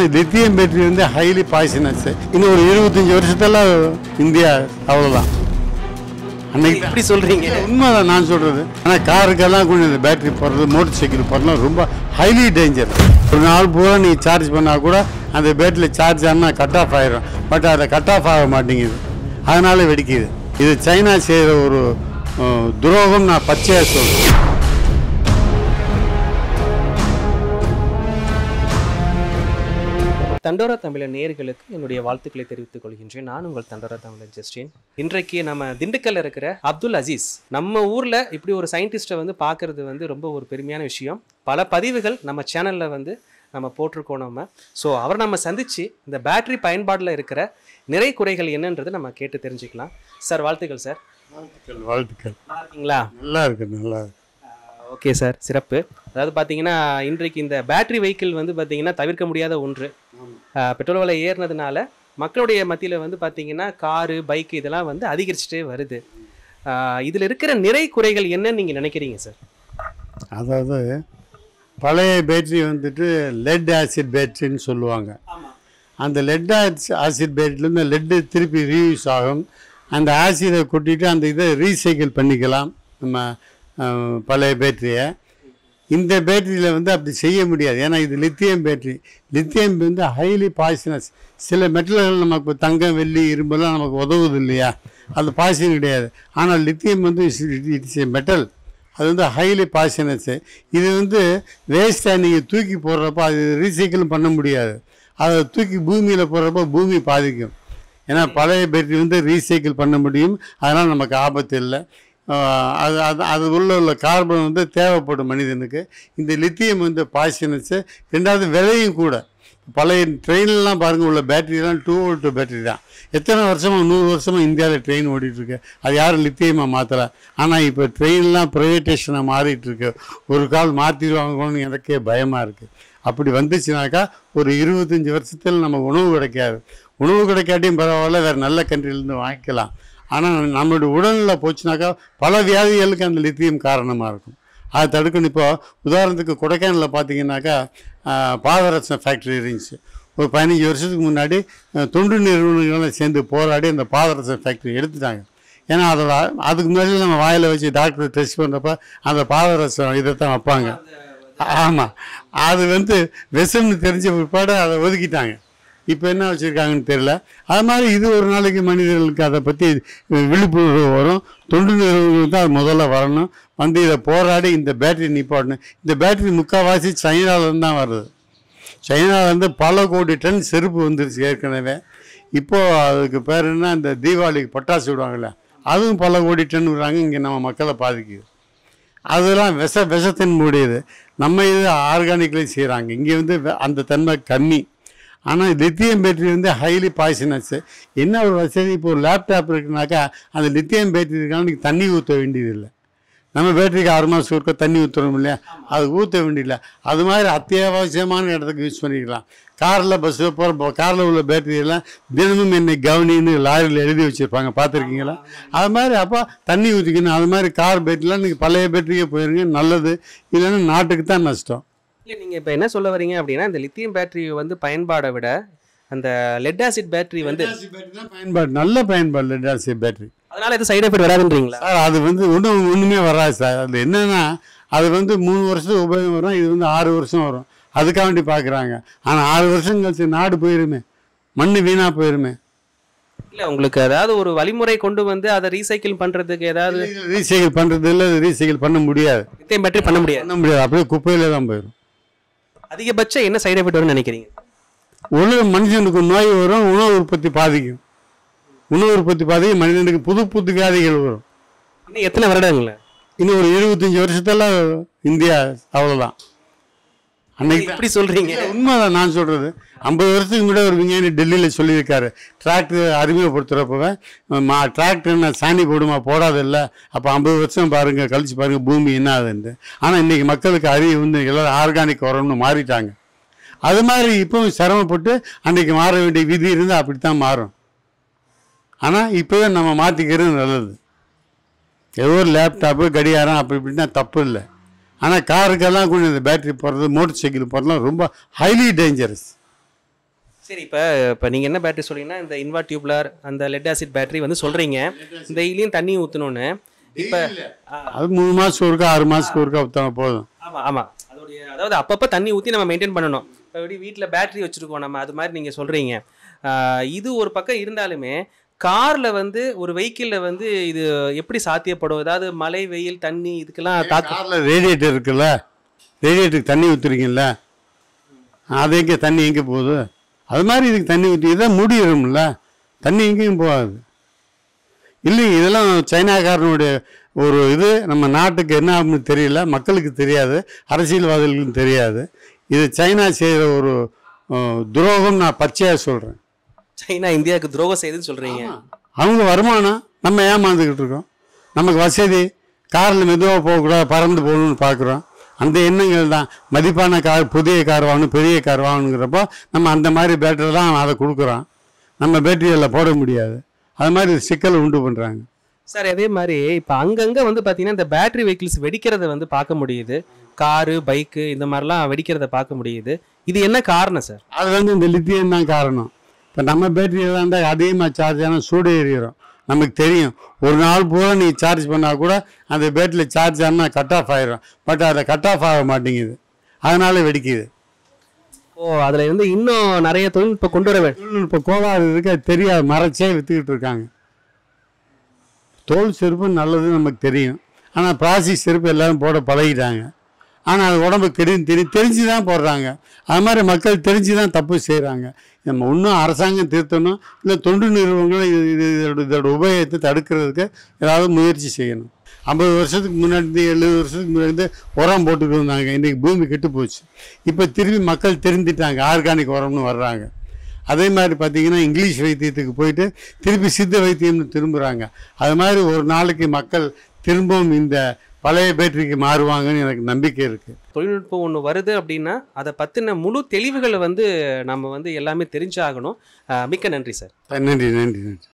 lithium battery வந்து highly poisonous இன்னும் ஒரு இருபத்தஞ்சி வருஷத்துல இந்தியா அவ்வளோதான் அன்னைக்கு எப்படி சொல்றீங்க உண்மைதான் நான் சொல்றது ஆனால் காருக்கெல்லாம் கொஞ்சம் இந்த பேட்டரி போடுறது மோட்டர் சைக்கிள் போடுறது ரொம்ப ஹைலி டேஞ்சர் ஒரு நாள் பூரா நீ சார்ஜ் பண்ணால் கூட அந்த பேட்டரியில் சார்ஜ் ஆனால் கட் ஆஃப் ஆயிரும் பட் அதை கட் ஆஃப் ஆக மாட்டேங்குது அதனால வெடிக்குது இது சைனா செய்கிற ஒரு அஹ், துரோகம் நான் பச்சையாக சொல்றேன் தண்டோரா தமிழர் நேயர்களுக்கு என்னுடைய வாழ்த்துக்களை தெரிவித்துக் கொள்கின்றேன் நான் உங்கள் தண்டோரா தமிழர் ஜஸ்டின் இன்றைக்கு நம்ம திண்டுக்கல்ல இருக்கிற அப்துல் அசீஸ் நம்ம ஊர்ல இப்படி ஒரு சயின்டிஸ்ட்டை வந்து பார்க்கிறது வந்து ரொம்ப ஒரு பெருமையான விஷயம் பல பதிவுகள் நம்ம சேனல்ல வந்து நம்ம போட்டிருக்கோம் நம்ம ஸோ அவரை நம்ம சந்திச்சு இந்த பேட்டரி பயன்பாட்டில் இருக்கிற நிறை குறைகள் என்னன்றதை நம்ம கேட்டு தெரிஞ்சுக்கலாம் சார் வாழ்த்துக்கள் சார் வாழ்த்துக்கள் வாழ்த்துக்கள் நல்லா இருக்கீங்களா நல்லா இருக்கு நல்லா இருக்கு ஓகே சார் சிறப்பு அதாவது பார்த்தீங்கன்னா இன்றைக்கு இந்த பேட்டரி வெஹிக்கிள் வந்து பார்த்தீங்கன்னா தவிர்க்க முடியாத ஒன்று ஆஹ் பெட்ரோல் விலை ஏறினதுனால மக்களுடைய மத்தியில் வந்து பார்த்தீங்கன்னா காரு பைக் இதெல்லாம் வந்து அதிகரிச்சுட்டே வருது இதில் இருக்கிற நிறை குறைகள் என்னன்னு நீங்கள் நினைக்கிறீங்க சார் அதாவது பழைய பேட்டரி வந்துட்டு லெட் ஆசிட் பேட்டரின்னு சொல்லுவாங்க அந்த லெட் ஆசிட் பேட்டரிலேருந்து லெட்டு திருப்பி ரீயூஸ் ஆகும் அந்த ஆசிடை கொட்டிட்டு அந்த இதை ரீசைக்கிள் பண்ணிக்கலாம் நம்ம அஹ், பழைய பேட்டரியை இந்த பேட்டரியில் வந்து அப்படி செய்ய முடியாது ஏன்னா இது லித்தியம் பேட்டரி லித்தியம் வந்து ஹைலி பாய்சனஸ் சில மெட்டல்கள் நமக்கு தங்கம் வெள்ளி இரும்பெல்லாம் நமக்கு உதவுது இல்லையா அது பாய்சன் கிடையாது ஆனால் லித்தியம் வந்து இட்ஸ் ஏ மெட்டல் அது வந்து ஹைலி பாய்சனஸ் இது வந்து வேஸ்ட்டாக நீங்கள் தூக்கி போடுறப்ப அது ரீசைக்கிளும் பண்ண முடியாது அதை தூக்கி பூமியில் போடுறப்ப பூமி பாதிக்கும் ஏன்னா பழைய பேட்டரி வந்து ரீசைக்கிள் பண்ண முடியும் அதனால் நமக்கு ஆபத்து இல்லை ஆஹ் அது அது அது உள்ள உள்ள கார்பன் வந்து தேவைப்படும் மனிதனுக்கு இந்த லித்தியம் வந்து பாய்சனஸு ரெண்டாவது விலையும் கூட பழைய ட்ரெயின்லாம் பாருங்கள் உள்ள பேட்டரியெல்லாம் டூ வோல்ட் பேட்டரி தான் எத்தனை வருஷமாக நூறு வருஷமாக இந்தியாவில் ட்ரெயின் ஓடிட்டுருக்கு அது யாரும் லித்தியமாக மாற்றலை ஆனால் இப்போ ட்ரெயின்லாம் ப்ரைவேட்டேஷனாக மாறிட்டுருக்கு ஒரு கால் மாற்றிடுவாங்கன்னு எனக்கே பயமாக இருக்குது அப்படி வந்துச்சுனாக்கா ஒரு இருபத்தஞ்சி வருஷத்தில் நம்ம உணவு கிடைக்காது உணவு கிடைக்காட்டியும் பரவாயில்ல வேறு நல்ல கண்ட்ரிலேருந்து வாங்கிக்கலாம் ஆனால் நம்மளுடைய உடலில் போச்சுனாக்கா பல வியாதிகளுக்கு அந்த லித்தியம் காரணமாக இருக்கும் அதை தடுக்கணும் இப்போ உதாரணத்துக்கு கொடைக்கானலில் பார்த்தீங்கன்னாக்கா ஆஹ், பாதரசம் ஃபேக்ட்ரி இருந்துச்சு ஒரு பதினஞ்சு வருஷத்துக்கு முன்னாடி அஹ், தொண்டு நிறுவனங்களும் சேர்ந்து போராடி அந்த பாதரசம் ஃபேக்ட்ரி எடுத்துட்டாங்க ஏன்னா அதோட அதுக்கு முன்னாடி நம்ம வாயில் வச்சு டாக்டர் டெஸ்ட் பண்ணுறப்ப அந்த பாதரசம் இதை தான் வைப்பாங்க ஆமாம் அது வந்து விஷம்னு தெரிஞ்ச பிற்பாடு அதை ஒதுக்கிட்டாங்க இப்போ என்ன வச்சுருக்காங்கன்னு தெரியல அது மாதிரி இது ஒரு நாளைக்கு மனிதர்களுக்கு அதை பற்றி விழிப்புணர்வு வரும் தொண்டு நிறுவனங்கள் தான் அது முதல்ல வரணும் வந்து இதை போராடி இந்த பேட்டரி நிப்பாட்டணும் இந்த பேட்டரி முக்கால்வாசி சைனாவிலேருந்து தான் வருது சைனாவிலேருந்து பல கோடி டன் செருப்பு வந்துருச்சு ஏற்கனவே இப்போது அதுக்கு பேர் என்ன இந்த தீபாவளிக்கு பட்டாசு விடுவாங்கல்ல அதுவும் பல கோடி டன் விடுறாங்க இங்கே நம்ம மக்களை பாதிக்குது அதெல்லாம் விஷ விஷத்தின் மூடியது நம்ம இது ஆர்கானிக்லேயும் செய்கிறாங்க இங்கே வந்து வெ- அந்த தன்மை கம்மி ஆனால் லித்தியம் பேட்டரி வந்து ஹைலி பாய்சனஸ் என்ன ஒரு வசதி இப்போ ஒரு லேப்டாப் இருக்குனாக்கா அந்த லித்தியம் பேட்டரி இருக்கான்னு தண்ணி ஊற்ற வேண்டியதில்லை நம்ம பேட்டரிக்கு ஆறு மாதம் ஒருக்க தண்ணி ஊற்றுறோம் இல்லையா அது ஊற்ற வேண்டியதில்லை அது மாதிரி அத்தியாவசியமான இடத்துக்கு யூஸ் பண்ணிக்கலாம் காரில் பஸ்ஸில் போகிற காரில் உள்ள பேட்டரி எல்லாம் தினமும் என்னை கவனின்னு லாரியில் எழுதி வச்சுருப்பாங்க பார்த்துருக்கீங்களா அது மாதிரி அப்போ தண்ணி ஊற்றிக்கணும் அது மாதிரி கார் பேட்டரிலாம் நீங்கள் பழைய பேட்டரியே போயிருங்க நல்லது இல்லைன்னா நாட்டுக்கு தான் நஷ்டம் இல்லை நீங்கள் இப்போ என்ன சொல்ல வரீங்க அப்படின்னா இந்த லித்தியம் பேட்டரி வந்து பயன்பாடை விட அந்த லெட் ஆசிட் பேட்டரி வந்து பயன்பாடு நல்ல பயன்பாடு லெட் ஆசிட் பேட்டரி அதனால எதுவும் சைடு எஃபெக்ட் வராதுன்றீங்களா சார் அது வந்து ஒன்றும் ஒன்றுமே வராது சார் அது என்னன்னா அது வந்து மூணு வருஷத்துக்கு உபயோகம் வரும் இது வந்து ஆறு வருஷம் வரும் அதுக்காக வேண்டி பார்க்குறாங்க ஆனால் ஆறு வருஷம் கழிச்சு நாடு போயிருமே மண் வீணாக போயிருமே இல்லை உங்களுக்கு அதாவது ஒரு வழிமுறை கொண்டு வந்து அதை ரீசைக்கிள் பண்ணுறதுக்கு ஏதாவது ரீசைக்கிள் பண்ணுறது இல்லை ரீசைக்கிள் பண்ண முடியாது லித்தியம் பேட்டரி பண்ண முடியாது பண்ண முடியாது அப்படியே குப்பையிலே தான் போயிடும் அதிகபட்சம் என்ன சைடு எஃபெக்ட் வரும்னு நினைக்கிறீங்க ஒரு மனுஷனுக்கு நோய் வரும் உணவு உற்பத்தி பாதிக்கும் உணவு உற்பத்தி பாதிக்கும் மனிதனுக்கு புது புது வியாதிகள் வரும் இன்னும் எத்தனை வருடங்கள இன்னும் ஒரு இருபத்தஞ்சி வருஷத்துல இந்தியா அவ்வளோதான் அன்னைக்கு இப்படி சொல்றீங்க உண்மைதான் நான் சொல்கிறது ஐம்பது வருஷத்துக்கு முன்னாடி ஒரு விஞ்ஞானி டெல்லியில் சொல்லியிருக்காரு டிராக்டர் அறிமுகப்படுத்துகிறப்பவே மா டிராக்டர் என்ன சாணி போடுமா போடாது இல்லை அப்போ ஐம்பது வருஷம் பாருங்கள் கழிச்சு பாருங்கள் பூமி என்ன ஆகுதுன்ட்டு ஆனால் இன்றைக்கி மக்களுக்கு அறிவு வந்து எல்லாரும் ஆர்கானிக் உரம்னு மாறிட்டாங்க அது மாதிரி இப்போவும் சிரமப்பட்டு அன்றைக்கி மாற வேண்டிய விதி இருந்தால் அப்படி தான் மாறும் ஆனால் இப்போவே நம்ம மாற்றிக்கிறது நல்லது ஏதோ ஒரு லேப்டாப்பு கடிகாரம் அப்படி இப்படின்னா தப்பு இல்லை ஆனால் காருக்கெல்லாம் கொஞ்சம் இந்த பேட்டரி போடுறது மோட்டர் சைக்கிள் போடுறதுலாம் ரொம்ப ஹைலி டேஞ்சரஸ் சரி இப்போ இப்போ நீங்கள் என்ன பேட்டரி சொல்றீங்கன்னா இந்த இன்வா டியூப்லர் அந்த லெட் ஆசிட் பேட்டரி வந்து சொல்கிறீங்க இந்த இதுலேயும் தண்ணி ஊற்றணுன்னு இப்போ அது மூணு மாதத்துக்கு ஒருக்கா ஆறு மாதத்துக்கு ஒருக்கா ஊற்றினா போதும் ஆமாம் ஆமாம் அதோடைய அதாவது அப்பப்போ தண்ணி ஊற்றி நம்ம மெயின்டைன் பண்ணணும் இப்போ எப்படி வீட்டில் பேட்டரி வச்சுருக்கோம் நம்ம அது மாதிரி நீங்கள் சொல்கிறீங்க இது ஒரு பக்கம் இருந்தாலுமே காரில் வந்து ஒரு வெஹிக்கிளில் வந்து இது எப்படி சாத்தியப்படும் ஏதாவது மழை வெயில் தண்ணி இதுக்கெல்லாம் தாக்கு காரில் ரேடியேட்டர் இருக்குல்ல ரேடியேட்டருக்கு தண்ணி ஊற்றுறீங்கல்ல அது எங்கே தண்ணி எங்கே போகுது அது மாதிரி இதுக்கு தண்ணி ஊற்றி இதான் முடியிரும்ல தண்ணி எங்கேயும் போகாது இல்லை இதெல்லாம் சைனாக்காரனுடைய ஒரு இது நம்ம நாட்டுக்கு என்ன ஆகும்னு தெரியல மக்களுக்கு தெரியாது அரசியல்வாதிகளுக்கும் தெரியாது இது சைனா செய்கிற ஒரு அஹ், துரோகம் நான் பச்சையாக சொல்கிறேன் சைனா இந்தியாவுக்கு துரோகம் செய்யுதுன்னு சொல்கிறீங்க அவங்க வருமானம் நம்ம ஏமாந்துக்கிட்டு இருக்கோம் நமக்கு வசதி காரில் மெதுவாக போகக்கூடாது பறந்து போகணும்னு பார்க்குறோம் அந்த எண்ணங்கள் தான் மதிப்பான கார் புதிய கார் வாங்கணும் பெரிய கார் வாங்கணுங்கிறப்போ நம்ம அந்த மாதிரி பேட்டரி தான் அதை கொடுக்குறோம் நம்ம பேட்டரியில் போட முடியாது அது மாதிரி சிக்கலை உண்டு பண்ணுறாங்க சார் அதே மாதிரி இப்போ அங்கங்கே வந்து பார்த்தீங்கன்னா இந்த பேட்டரி வெஹிக்கிள்ஸ் வெடிக்கிறத வந்து பார்க்க முடியுது காரு பைக்கு இந்த மாதிரிலாம் வெடிக்கிறத பார்க்க முடியுது இது என்ன காரணம் சார் அது வந்து இந்த லித்தியம் தான் காரணம் இப்போ நம்ம பேட்டரியில் இருந்தால் அதிகமாக சார்ஜ் ஆனால் சூடு ஏறிடும் நமக்கு தெரியும் ஒரு நாள் பூரா நீ சார்ஜ் பண்ணால் கூட அந்த பேட்டரியில் சார்ஜ் ஆனால் கட் ஆஃப் ஆயிரும் பட் அதில் கட் ஆஃப் ஆக மாட்டேங்குது அதனால வெடிக்குது ஓ அதில் வந்து இன்னும் நிறைய தொழில்நுட்பம் கொண்டு வர வேண்டும் தொழில்நுட்ப கோளாறு இருக்கு அது தெரியாது மறைச்சே விற்றுக்கிட்டு இருக்காங்க தோல் செருப்பு நல்லது நமக்கு தெரியும் ஆனால் பிளாஸ்டிக் செருப்பு எல்லாரும் போட பழகிட்டாங்க ஆனால் அது உடம்புக்கு தெரியும் தெரியும் தெரிஞ்சு தான் போடுறாங்க அது மாதிரி மக்கள் தெரிஞ்சு தான் தப்பு செய்கிறாங்க நம்ம இன்னும் அரசாங்கம் திருத்தணும் இல்லை தொண்டு நிறுவனங்களும் இது இது இதோட இதோட உபயோகத்தை தடுக்கிறதுக்கு ஏதாவது முயற்சி செய்யணும் ஐம்பது வருஷத்துக்கு முன்னாடி இருந்து, எழுபது வருஷத்துக்கு முன்னாடி இருந்து உரம் போட்டுட்டு இருந்தாங்க இன்றைக்கி பூமி கெட்டு போச்சு இப்போ திரும்பி மக்கள் தெரிஞ்சிட்டாங்க ஆர்கானிக் உரம்னு வர்றாங்க அதே மாதிரி பார்த்தீங்கன்னா இங்கிலீஷ் வைத்தியத்துக்கு போயிட்டு திருப்பி சித்த வைத்தியம்னு திரும்புகிறாங்க அது மாதிரி ஒரு நாளைக்கு மக்கள் திரும்பவும் இந்த பழைய பேட்டரிக்கு மாறுவாங்கன்னு எனக்கு நம்பிக்கை இருக்குது தொழில்நுட்பம் ஒன்று வருது அப்படின்னா அதை பற்றின முழு தெளிவுகளை வந்து நம்ம வந்து எல்லாமே தெரிஞ்சாகணும் அஹ் மிக்க நன்றி சார் நன்றி நன்றி நன்றி